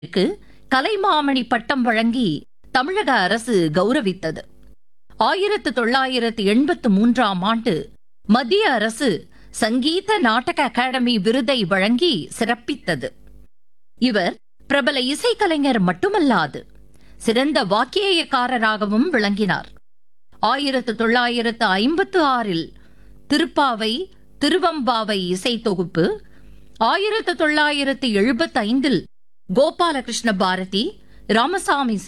க்கு கலைமாமணி பட்டம் வழங்கி தமிழக அரசு கௌரவித்தது ஆயிரத்து தொள்ளாயிரத்து எண்பத்து மூன்றாம் ஆண்டு மத்திய அரசு சங்கீத நாடக அகாடமி விருதை வழங்கி சிறப்பித்தது இவர் பிரபல இசைக்கலைஞர் மட்டுமல்லாது சிறந்த வாக்கியக்காரராகவும் விளங்கினார் ஆயிரத்து தொள்ளாயிரத்து ஐம்பத்து ஆறில் திருப்பாவை திருவம்பாவை இசை தொகுப்பு ஆயிரத்து தொள்ளாயிரத்து எழுபத்தைந்தில் கோபாலகிருஷ்ண பாரதி ராமசாமி